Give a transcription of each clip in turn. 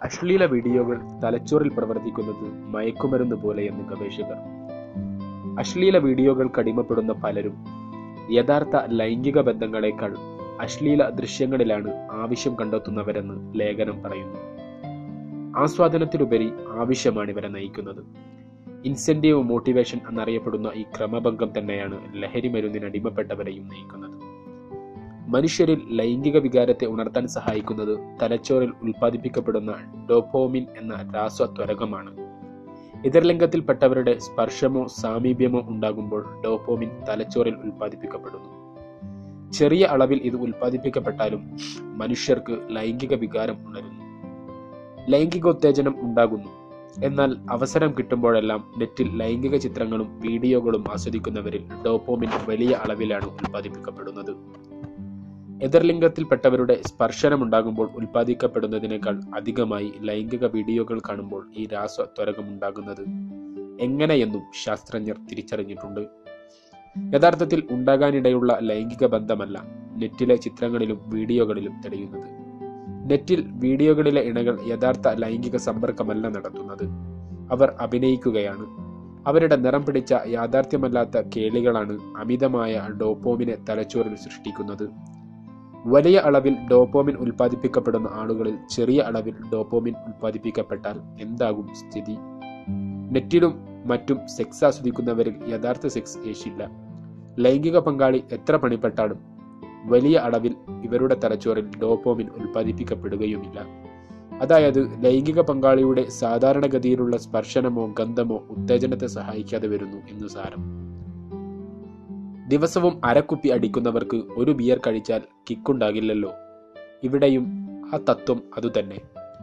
അശ്ലീല വീഡിയോകൾ തലച്ചോറിൽ പ്രവർത്തിക്കുന്നത് മയക്കുമരുന്ന് പോലെയെന്ന് ഗവേഷകർ അശ്ലീല വീഡിയോകൾക്ക് അടിമപ്പെടുന്ന പലരും യഥാർത്ഥ ലൈംഗിക ബന്ധങ്ങളെക്കാൾ അശ്ലീല ദൃശ്യങ്ങളിലാണ് ആവശ്യം കണ്ടെത്തുന്നവരെന്ന് ലേഖനം പറയുന്നു ആസ്വാദനത്തിലുപരി ആവശ്യമാണ് ഇവരെ നയിക്കുന്നത് ഇൻസെന്റീവ് മോട്ടിവേഷൻ എന്നറിയപ്പെടുന്ന ഈ ക്രമഭംഗം തന്നെയാണ് ലഹരി മരുന്നിന് അടിമപ്പെട്ടവരെയും നയിക്കുന്നത് മനുഷ്യരിൽ ലൈംഗിക വികാരത്തെ ഉണർത്താൻ സഹായിക്കുന്നത് തലച്ചോറിൽ ഉൽപ്പാദിപ്പിക്കപ്പെടുന്ന ഡോപ്പോമിൻ എന്ന രാസത്വരകമാണ് എതിർലിംഗത്തിൽപ്പെട്ടവരുടെ സ്പർശമോ സാമീപ്യമോ ഉണ്ടാകുമ്പോൾ ഡോപ്പോമിൻ തലച്ചോറിൽ ഉൽപ്പാദിപ്പിക്കപ്പെടുന്നു ചെറിയ അളവിൽ ഇത് ഉൽപ്പാദിപ്പിക്കപ്പെട്ടാലും മനുഷ്യർക്ക് ലൈംഗിക വികാരം ഉണരുന്നു ലൈംഗികോത്തേജനം ഉണ്ടാകുന്നു എന്നാൽ അവസരം കിട്ടുമ്പോഴെല്ലാം നെറ്റിൽ ലൈംഗിക ചിത്രങ്ങളും വീഡിയോകളും ആസ്വദിക്കുന്നവരിൽ ഡോപ്പോമിൻ വലിയ അളവിലാണ് ഉൽപ്പാദിപ്പിക്കപ്പെടുന്നത് എതിർലിംഗത്തിൽപ്പെട്ടവരുടെ സ്പർശനമുണ്ടാകുമ്പോൾ ഉൽപ്പാദിക്കപ്പെടുന്നതിനേക്കാൾ അധികമായി ലൈംഗിക വീഡിയോകൾ കാണുമ്പോൾ ഈ രാസ ത്വരകമുണ്ടാകുന്നത് എങ്ങനെയെന്നും ശാസ്ത്രജ്ഞർ തിരിച്ചറിഞ്ഞിട്ടുണ്ട് യഥാർത്ഥത്തിൽ ഉണ്ടാകാനിടയുള്ള ലൈംഗിക ബന്ധമല്ല നെറ്റിലെ ചിത്രങ്ങളിലും വീഡിയോകളിലും തെളിയുന്നത് നെറ്റിൽ വീഡിയോകളിലെ ഇണകൾ യഥാർത്ഥ ലൈംഗിക സമ്പർക്കമല്ല നടത്തുന്നത് അവർ അഭിനയിക്കുകയാണ് അവരുടെ നിറം പിടിച്ച യാഥാർത്ഥ്യമല്ലാത്ത കേളികളാണ് അമിതമായ ഡോപ്പോമിനെ തലച്ചോറിൽ സൃഷ്ടിക്കുന്നത് വലിയ അളവിൽ ഡോപ്പോമിൻ ഉൽപ്പാദിപ്പിക്കപ്പെടുന്ന ആളുകളിൽ ചെറിയ അളവിൽ ഡോപ്പോമിൻ ഉൽപ്പാദിപ്പിക്കപ്പെട്ടാൽ എന്താകും സ്ഥിതി നെറ്റിലും മറ്റും സെക്സ് ആസ്വദിക്കുന്നവരിൽ യഥാർത്ഥ സെക്സ് ഏശില്ല ലൈംഗിക പങ്കാളി എത്ര പണിപ്പെട്ടാലും വലിയ അളവിൽ ഇവരുടെ തലച്ചോറിൽ ഡോപ്പോമിൻ ഉൽപ്പാദിപ്പിക്കപ്പെടുകയുമില്ല അതായത് ലൈംഗിക പങ്കാളിയുടെ സാധാരണഗതിയിലുള്ള സ്പർശനമോ ഗന്ധമോ ഉത്തേജനത്തെ സഹായിക്കാതെ വരുന്നു എന്ന് സാരം ദിവസവും അരക്കുപ്പി അടിക്കുന്നവർക്ക് ഒരു ബിയർ കഴിച്ചാൽ കിക്കുണ്ടാകില്ലല്ലോ ഇവിടെയും ആ തത്വം അതുതന്നെ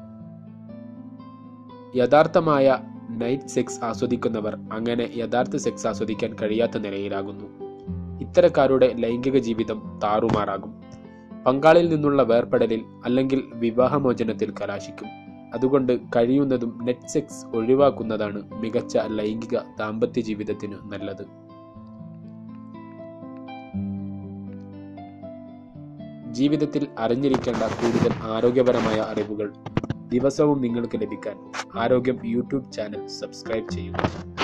യഥാർത്ഥമായ നൈറ്റ് സെക്സ് ആസ്വദിക്കുന്നവർ അങ്ങനെ യഥാർത്ഥ സെക്സ് ആസ്വദിക്കാൻ കഴിയാത്ത നിലയിലാകുന്നു ഇത്തരക്കാരുടെ ലൈംഗിക ജീവിതം താറുമാറാകും പങ്കാളിൽ നിന്നുള്ള വേർപെടലിൽ അല്ലെങ്കിൽ വിവാഹമോചനത്തിൽ കലാശിക്കും അതുകൊണ്ട് കഴിയുന്നതും നെറ്റ് സെക്സ് ഒഴിവാക്കുന്നതാണ് മികച്ച ലൈംഗിക ദാമ്പത്യ ജീവിതത്തിന് നല്ലത് ജീവിതത്തിൽ അറിഞ്ഞിരിക്കേണ്ട കൂടുതൽ ആരോഗ്യപരമായ അറിവുകൾ ദിവസവും നിങ്ങൾക്ക് ലഭിക്കാൻ ആരോഗ്യം യൂട്യൂബ് ചാനൽ സബ്സ്ക്രൈബ് ചെയ്യുക